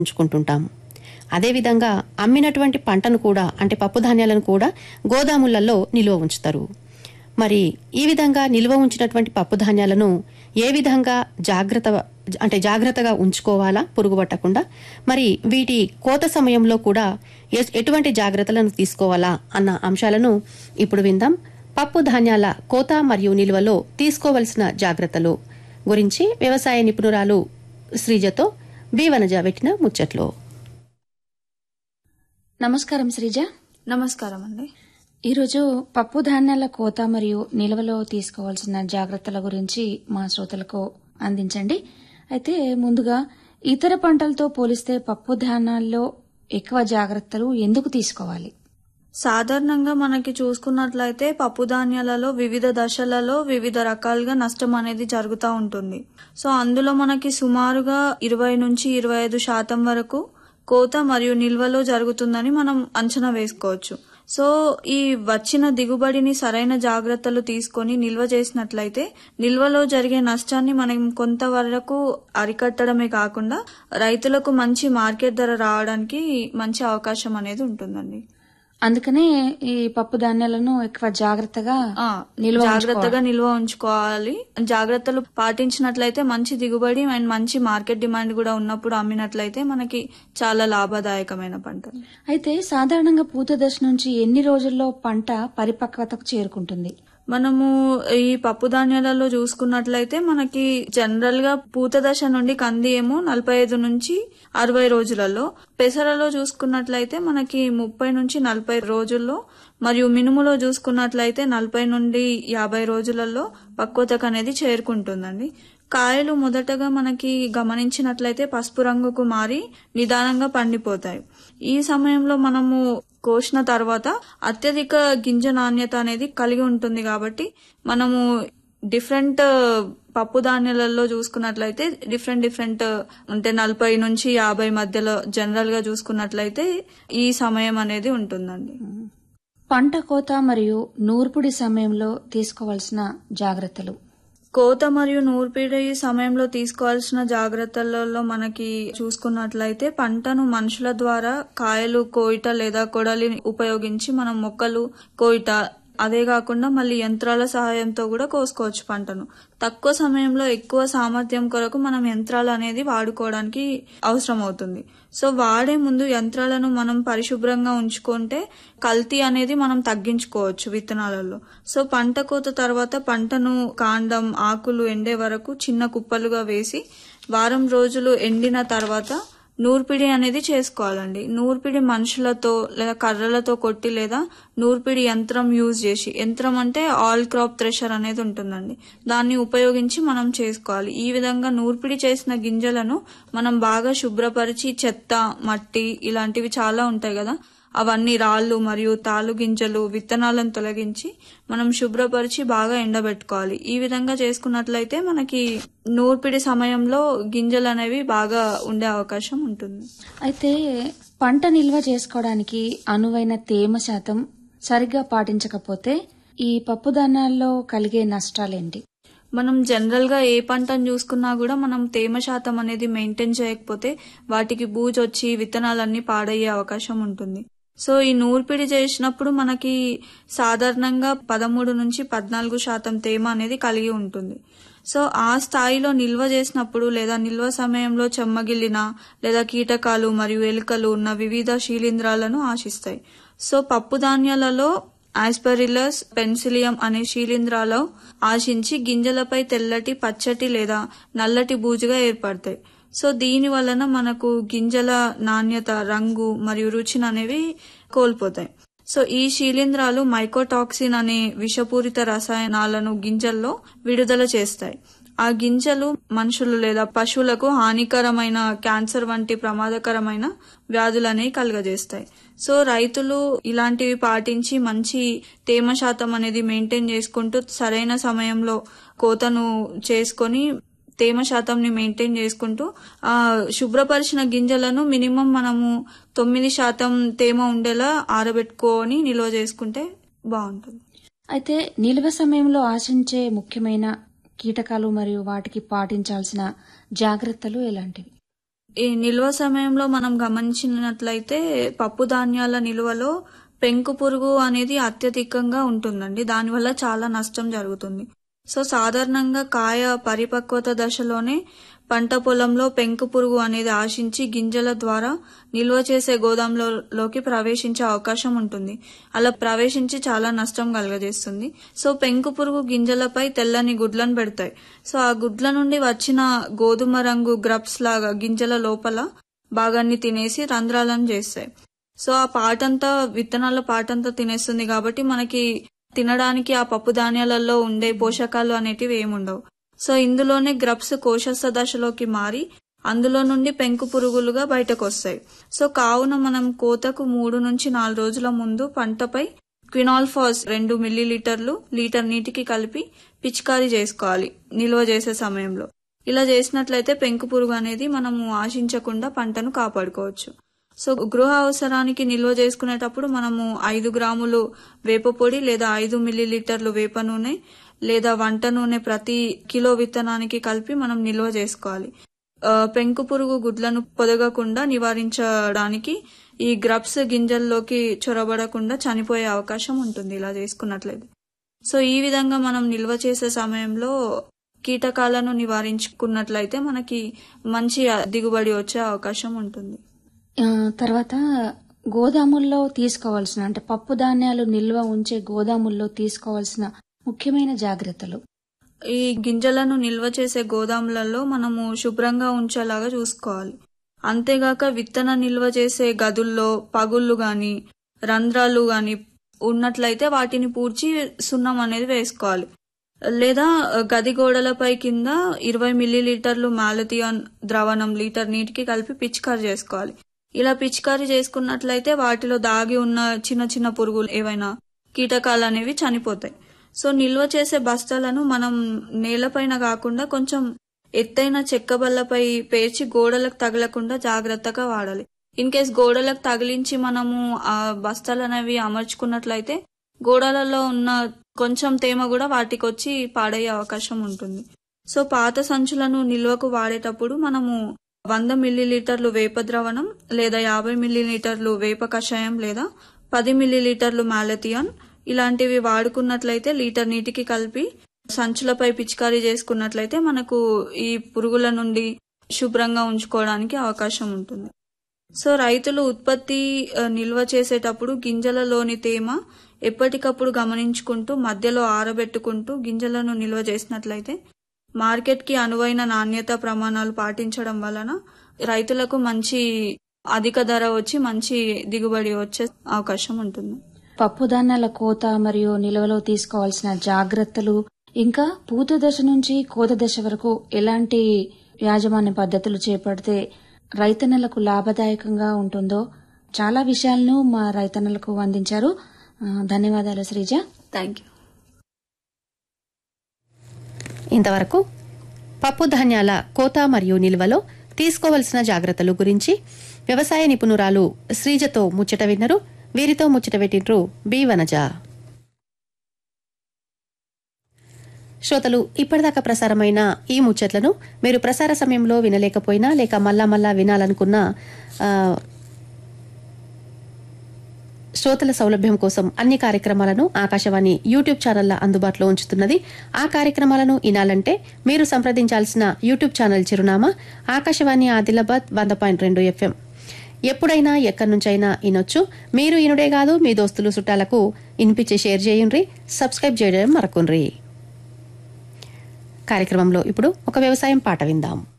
ఉంచుకుంటుంటాం అదేవిధంగా అమ్మినటువంటి పంటను కూడా అంటే పప్పు ధాన్యాలను కూడా గోదాములలో నిల్వ ఉంచుతారు మరి ఈ విధంగా నిల్వ ఉంచినటువంటి పప్పు ధాన్యాలను ఏ విధంగా జాగ్రత్త అంటే జాగ్రత్తగా ఉంచుకోవాలా పురుగు పట్టకుండా మరి వీటి కోత సమయంలో కూడా ఎ- ఎటువంటి జాగ్రత్తలను తీసుకోవాలా అన్న అంశాలను ఇప్పుడు విందాం పప్పు ధాన్యాల కోత మరియు నిల్వలో తీసుకోవలసిన జాగ్రత్తలు గురించి వ్యవసాయ నిపుణురాలు శ్రీజతో బి వనజ పెట్టిన ముచ్చట్లో నమస్కారం శ్రీజ నమస్కారం అండి ఈరోజు పప్పు ధాన్యాల కోత మరియు నిల్వలో తీసుకోవాల్సిన జాగ్రత్తల గురించి మా శ్రోతలకు అందించండి అయితే ముందుగా ఇతర పంటలతో పోలిస్తే పప్పు ధాన్యాల్లో ఎక్కువ జాగ్రత్తలు ఎందుకు తీసుకోవాలి సాధారణంగా మనకి చూసుకున్నట్లయితే పప్పు ధాన్యాలలో వివిధ దశలలో వివిధ రకాలుగా నష్టం అనేది జరుగుతూ ఉంటుంది సో అందులో మనకి సుమారుగా ఇరవై నుంచి ఇరవై ఐదు శాతం వరకు కోత మరియు నిల్వలో జరుగుతుందని మనం అంచనా వేసుకోవచ్చు సో ఈ వచ్చిన దిగుబడిని సరైన జాగ్రత్తలు తీసుకొని నిల్వ చేసినట్లయితే నిల్వలో జరిగే నష్టాన్ని మనం కొంతవరకు అరికట్టడమే కాకుండా రైతులకు మంచి మార్కెట్ ధర రావడానికి మంచి అవకాశం అనేది ఉంటుందండి అందుకనే ఈ పప్పు ధాన్యాలను ఎక్కువ జాగ్రత్తగా ఆ, నిల్వ జాగ్రత్తగా నిల్వ ఉంచుకోవాలి జాగ్రత్తలు పాటించినట్లయితే మంచి దిగుబడి అండ్ మంచి మార్కెట్ డిమాండ్ కూడా ఉన్నప్పుడు అమ్మినట్లయితే మనకి చాలా లాభదాయకమైన పంట అయితే సాధారణంగా పూత దశ నుంచి ఎన్ని రోజుల్లో పంట పరిపక్వతకు చేరుకుంటుంది మనము ఈ పప్పు ధాన్యాలలో చూసుకున్నట్లయితే మనకి జనరల్ గా పూత దశ నుండి కంది ఏమో నలభై ఐదు నుంచి అరవై రోజులలో పెసరలో చూసుకున్నట్లయితే మనకి ముప్పై నుంచి నలభై రోజుల్లో మరియు మినుములో చూసుకున్నట్లయితే నలభై నుండి యాభై రోజులలో పక్వతకు అనేది చేరుకుంటుందండి కాయలు మొదటగా మనకి గమనించినట్లయితే పసుపు రంగుకు మారి నిదానంగా పండిపోతాయి ఈ సమయంలో మనము కోసిన తర్వాత అత్యధిక గింజ నాణ్యత అనేది కలిగి ఉంటుంది కాబట్టి మనము డిఫరెంట్ పప్పు ధాన్యాలలో చూసుకున్నట్లయితే డిఫరెంట్ డిఫరెంట్ అంటే నలభై నుంచి యాభై మధ్యలో జనరల్ గా చూసుకున్నట్లయితే ఈ సమయం అనేది ఉంటుందండి పంట కోత మరియు నూర్పుడి సమయంలో తీసుకోవాల్సిన జాగ్రత్తలు కోత మరియు నూర్పిడి సమయంలో తీసుకోవాల్సిన జాగ్రత్తలలో మనకి చూసుకున్నట్లయితే పంటను మనుషుల ద్వారా కాయలు కోయిట లేదా కొడలిని ఉపయోగించి మనం మొక్కలు కోయిట అదే కాకుండా మళ్ళీ యంత్రాల సహాయంతో కూడా కోసుకోవచ్చు పంటను తక్కువ సమయంలో ఎక్కువ సామర్థ్యం కొరకు మనం యంత్రాలు అనేది వాడుకోవడానికి అవసరం అవుతుంది సో వాడే ముందు యంత్రాలను మనం పరిశుభ్రంగా ఉంచుకుంటే కల్తీ అనేది మనం తగ్గించుకోవచ్చు విత్తనాలలో సో పంట కోత తర్వాత పంటను కాండం ఆకులు ఎండే వరకు చిన్న కుప్పలుగా వేసి వారం రోజులు ఎండిన తర్వాత నూర్పిడి అనేది చేసుకోవాలండి నూర్పిడి మనుషులతో లేదా కర్రలతో కొట్టి లేదా నూర్పిడి యంత్రం యూజ్ చేసి యంత్రం అంటే ఆల్ క్రాప్ థ్రెషర్ అనేది ఉంటుందండి దాన్ని ఉపయోగించి మనం చేసుకోవాలి ఈ విధంగా నూర్పిడి చేసిన గింజలను మనం బాగా శుభ్రపరిచి చెత్త మట్టి ఇలాంటివి చాలా ఉంటాయి కదా అవన్నీ రాళ్ళు మరియు తాలు గింజలు విత్తనాలను తొలగించి మనం శుభ్రపరిచి బాగా ఎండబెట్టుకోవాలి ఈ విధంగా చేసుకున్నట్లయితే మనకి నూర్పిడి సమయంలో గింజలు అనేవి బాగా ఉండే అవకాశం ఉంటుంది అయితే పంట నిల్వ చేసుకోవడానికి అనువైన తేమ శాతం సరిగ్గా పాటించకపోతే ఈ పప్పు ధాన్యాల్లో కలిగే నష్టాలేంటి మనం జనరల్ గా ఏ పంటను చూసుకున్నా కూడా మనం తేమ శాతం అనేది మెయింటైన్ చేయకపోతే వాటికి బూజు వచ్చి విత్తనాలన్నీ పాడయ్యే అవకాశం ఉంటుంది సో ఈ నూర్పిడి చేసినప్పుడు మనకి సాధారణంగా పదమూడు నుంచి పద్నాలుగు శాతం తేమ అనేది కలిగి ఉంటుంది సో ఆ స్థాయిలో నిల్వ చేసినప్పుడు లేదా నిల్వ సమయంలో చెమ్మగిల్లిన లేదా కీటకాలు మరియు ఎలుకలు ఉన్న వివిధ శీలింధ్రాలను ఆశిస్తాయి సో పప్పు ధాన్యాలలో ఆస్పరిల్లస్ పెన్సిలియం అనే శీలింధ్రాలు ఆశించి గింజలపై తెల్లటి పచ్చటి లేదా నల్లటి బూజుగా ఏర్పడతాయి సో దీని వలన మనకు గింజల నాణ్యత రంగు మరియు రుచిని అనేవి కోల్పోతాయి సో ఈ శీలింధ్రాలు మైకోటాక్సిన్ అనే విషపూరిత రసాయనాలను గింజల్లో విడుదల చేస్తాయి ఆ గింజలు మనుషులు లేదా పశువులకు హానికరమైన క్యాన్సర్ వంటి ప్రమాదకరమైన వ్యాధులనేవి కలుగజేస్తాయి సో రైతులు ఇలాంటివి పాటించి మంచి తేమ శాతం అనేది మెయింటైన్ చేసుకుంటూ సరైన సమయంలో కోతను చేసుకొని తేమ శాతంని మెయింటైన్ చేసుకుంటూ ఆ శుభ్రపరిచిన గింజలను మినిమం మనము తొమ్మిది శాతం తేమ ఉండేలా ఆరబెట్టుకొని నిల్వ చేసుకుంటే బాగుంటుంది అయితే నిల్వ సమయంలో ఆశించే ముఖ్యమైన కీటకాలు మరియు వాటికి పాటించాల్సిన జాగ్రత్తలు ఎలాంటివి ఈ నిల్వ సమయంలో మనం గమనించినట్లయితే పప్పు ధాన్యాల నిల్వలో పెంకు పురుగు అనేది అత్యధికంగా ఉంటుందండి దానివల్ల చాలా నష్టం జరుగుతుంది సో సాధారణంగా కాయ పరిపక్వత దశలోనే పంట పొలంలో పెంకు పురుగు అనేది ఆశించి గింజల ద్వారా నిల్వ చేసే గోదాంలోకి ప్రవేశించే అవకాశం ఉంటుంది అలా ప్రవేశించి చాలా నష్టం కలుగజేస్తుంది సో పెంకు పురుగు గింజలపై తెల్లని గుడ్లను పెడతాయి సో ఆ గుడ్ల నుండి వచ్చిన గోధుమ రంగు గ్రబ్స్ లాగా గింజల లోపల భాగాన్ని తినేసి రంధ్రాలను చేస్తాయి సో ఆ పాటంతా విత్తనాల పాటంతా తినేస్తుంది కాబట్టి మనకి తినడానికి ఆ పప్పు ధాన్యాలలో ఉండే పోషకాలు అనేటివి ఏముండవు సో ఇందులోనే గ్రబ్స్ కోశస్థ దశలోకి మారి అందులో నుండి పెంకు పురుగులుగా బయటకు వస్తాయి సో కావున మనం కోతకు మూడు నుంచి నాలుగు రోజుల ముందు పంటపై క్వినాల్ఫాస్ రెండు మిల్లీలీటర్లు లీటర్ నీటికి కలిపి పిచికారీ చేసుకోవాలి నిల్వ చేసే సమయంలో ఇలా చేసినట్లయితే పెంకు పురుగు అనేది మనము ఆశించకుండా పంటను కాపాడుకోవచ్చు సో గృహ అవసరానికి నిల్వ చేసుకునేటప్పుడు మనము ఐదు గ్రాములు వేప పొడి లేదా ఐదు మిల్లీలీటర్లు వేప నూనె లేదా వంట నూనె ప్రతి కిలో విత్తనానికి కలిపి మనం నిల్వ చేసుకోవాలి ఆ, పెంకు పురుగు గుడ్లను పొదగకుండా నివారించడానికి ఈ గ్రబ్స్ గింజల్లోకి చొరబడకుండా చనిపోయే అవకాశం ఉంటుంది ఇలా చేసుకున్నట్లయితే సో ఈ విధంగా మనం నిల్వ చేసే సమయంలో కీటకాలను నివారించుకున్నట్లయితే మనకి మంచి దిగుబడి వచ్చే అవకాశం ఉంటుంది ఆ, తర్వాత గోదాముల్లో తీసుకోవాల్సిన అంటే పప్పు ధాన్యాలు నిల్వ ఉంచే గోదాముల్లో తీసుకోవాల్సిన ముఖ్యమైన జాగ్రత్తలు ఈ గింజలను నిల్వ చేసే గోదాములలో మనము శుభ్రంగా ఉంచేలాగా చూసుకోవాలి అంతేగాక విత్తన నిల్వ చేసే గదుల్లో పగుళ్ళు గాని రంధ్రాలు గాని ఉన్నట్లయితే వాటిని పూడ్చి సున్నం అనేది వేసుకోవాలి లేదా గది గోడలపై కింద ఇరవై మిల్లీలీటర్లు మాలథియాన్ ద్రవణం లీటర్ నీటికి కలిపి పిచికారి చేసుకోవాలి ఇలా పిచికారి చేసుకున్నట్లయితే వాటిలో దాగి ఉన్న చిన్న చిన్న పురుగులు ఏవైనా కీటకాలు అనేవి చనిపోతాయి సో నిల్వ చేసే బస్తాలను మనం నేలపైన కాకుండా కొంచెం ఎత్తైన చెక్క బల్లపై పేర్చి గోడలకు తగలకుండా జాగ్రత్తగా వాడాలి ఇన్ కేస్ గోడలకు తగిలించి మనము ఆ బస్తాలు అనేవి అమర్చుకున్నట్లయితే గోడలలో ఉన్న కొంచెం తేమ కూడా వాటికి వచ్చి పాడయ్యే అవకాశం ఉంటుంది సో పాత సంచులను నిల్వకు వాడేటప్పుడు మనము వంద మిల్లీలీటర్లు వేప ద్రవణం లేదా యాభై మిల్లీలీటర్లు వేప కషాయం లేదా పది మిల్లీలీటర్లు మాలథియాన్ ఇలాంటివి వాడుకున్నట్లయితే లీటర్ నీటికి కలిపి సంచులపై పిచికారీ చేసుకున్నట్లయితే మనకు ఈ పురుగుల నుండి శుభ్రంగా ఉంచుకోవడానికి అవకాశం ఉంటుంది సో రైతులు ఉత్పత్తి ఆ, నిల్వ చేసేటప్పుడు గింజలలోని తేమ ఎప్పటికప్పుడు గమనించుకుంటూ మధ్యలో ఆరబెట్టుకుంటూ గింజలను నిల్వ చేసినట్లయితే మార్కెట్కి అనువైన నాణ్యత ప్రమాణాలు పాటించడం వలన రైతులకు మంచి అధిక ధర వచ్చి మంచి దిగుబడి వచ్చే అవకాశం ఉంటుంది పప్పు ధాన్యాల కోత మరియు నిల్వలో తీసుకోవాల్సిన జాగ్రత్తలు ఇంకా పూత దశ నుంచి కోత దశ వరకు ఎలాంటి యాజమాన్య పద్ధతులు చేపడితే రైతన్నలకు లాభదాయకంగా ఉంటుందో చాలా విషయాలను మా రైతన్నలకు అందించారు ఆ, ధన్యవాదాలు శ్రీజ థ్యాంక్ యూ ఇంతవరకు పప్పు ధాన్యాల కోత మరియు నిల్వలో తీసుకోవలసిన జాగ్రత్తలు గురించి వ్యవసాయ నిపుణురాలు శ్రీజతో ముచ్చట విన్నరు వీరితో ముచ్చట పెట్టిండ్రు బి వనజ శ్రోతలు ఇప్పటిదాకా ప్రసారమైన ఈ ముచ్చట్లను మీరు ప్రసార సమయంలో వినలేకపోయినా లేక మళ్ళా మళ్ళా వినాలనుకున్నా ఆ, శ్రోతల సౌలభ్యం కోసం అన్ని కార్యక్రమాలను ఆకాశవాణి యూట్యూబ్ ఛానళ్ల అందుబాటులో ఉంచుతున్నది ఆ కార్యక్రమాలను వినాలంటే మీరు సంప్రదించాల్సిన యూట్యూబ్ ఛానల్ చిరునామా ఆకాశవాణి ఆదిలాబాద్ వంద పాయింట్ రెండు ఎఫ్ఎం ఎప్పుడైనా ఎక్కడి నుంచైనా వినొచ్చు మీరు ఇనుడే కాదు మీ దోస్తులు చుట్టాలకు ఇనిపించి షేర్ చేయండి సబ్స్క్రైబ్ చేయడం మరకుండ్రి కార్యక్రమంలో ఇప్పుడు ఒక వ్యవసాయం పాట విందాం